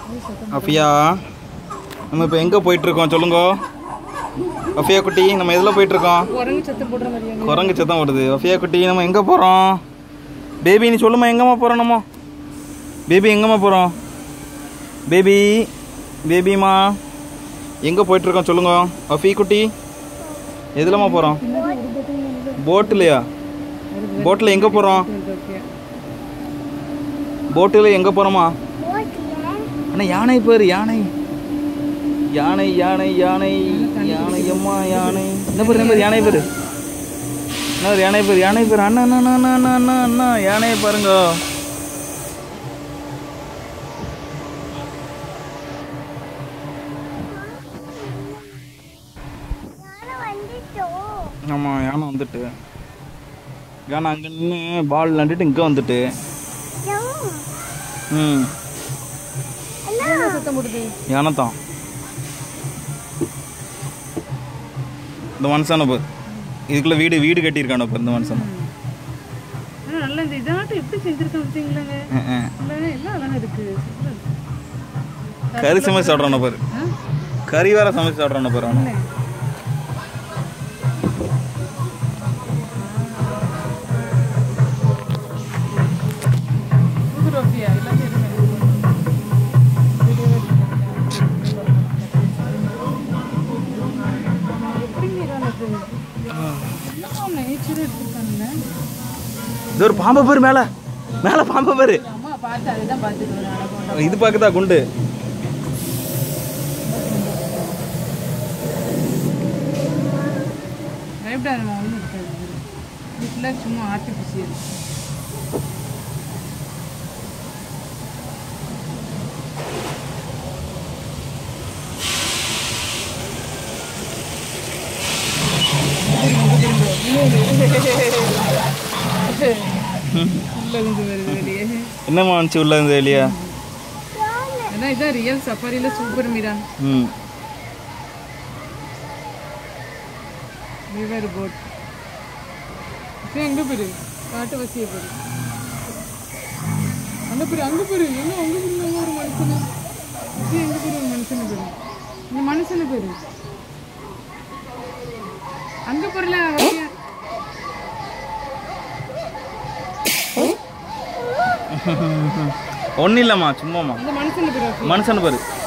Affair நம்ம இப்போ எங்கே போயிட்டுருக்கோம் சொல்லுங்க அஃபியா குட்டி நம்ம எதில் போயிட்டுருக்கோம் குரங்கு சத்தம் போடுற மாதிரியா குரங்கு சத்தம் வருது அஃபியா குட்டி நம்ம எங்கே போகிறோம் பேபி நீ சொல்லுமா எங்கம்மா போகிறோம் நம்ம பேபி எங்கம்மா போகிறோம் பேபி பேபிமா எங்கே போயிட்டுருக்கோம் சொல்லுங்க அஃபி குட்டி எதுலம்மா போகிறோம் போட்டுலையா போட்டில் எங்கே போகிறோம் போட்டில் எங்கே போகிறோமா அண்ணா யானை பேர் யானை யானை யானை யானை யானை அம்மா யானை என்ன பேர் என்ன பேர் யானை பேர் என்ன பேர் யானை பேர் யானை பேர் அண்ணா அண்ணா அண்ணா அண்ணா அண்ணா அண்ணா யானையை பாருங்க ஆமாம் யானை வந்துட்டு யானை அங்கே நின்று பால் விளாண்டுட்டு இங்கே வந்துட்டு ம் சத்தம் போடுது யானை தான் இந்த மனுஷனை பார் இதுக்குள்ள வீடு வீடு கட்டியிருக்கான பார் இந்த மனுஷன் ஆனா நல்லா இந்த இதாட்டம் எப்படி செஞ்சிருக்கேன் பார்த்தீங்களாங்க அஹ், அஹ். இல்லைங்க, எல்லாம் அழகா இருக்கு சூப்பரா இருக்கு. கறி சமைச்சு சாப்பிட்றான பாரு ஆ? கறி வேற சமைச்சு சாப்பிட்றான பாரு அவனை இல்லை. புது ரோட்டியா? எல்லாத்தையும் எடுங்க. எப்படிங்க இதானது? எல்லாம் nature எடுத்திருக்கானுங்க. இது ஒரு பாம்பை பேர் மேலே மேலே பாம்பை பேர் அம்மா பார்த்து அதுதான் பார்த்துட்டு வரேன் அழகா. இது பார்க்கதா குண்டு பயப்படாத ஒன்றும் இருக்காது வீட்டில் சும்மா ஆர்டிஃபிஷியல் உள்ள இருந்து வருது வெளியே என்னம்மா வந்துச்சு உள்ள இருந்து வெளியே அதான் இதான் ரியல் சஃபாரியில் சூப்பர் மீரான் ம் ரிவர் போட் இப்போ எங்கே போயிரு காட்டு வசிய போயிரு அங்கே போயிரு அங்கே போயிரு என்ன அங்கே போயிரு ஒரு மனுஷனு இது எங்கே போயிரு ஒரு மனுஷனு போயிரு இந்த மனுஷனு போயிரு அங்கே போயிடல ஒன்றும் இல்லைம்மா சும்மாம்மா அந்த மனுஷனு போயிரு மனுஷனை பாரு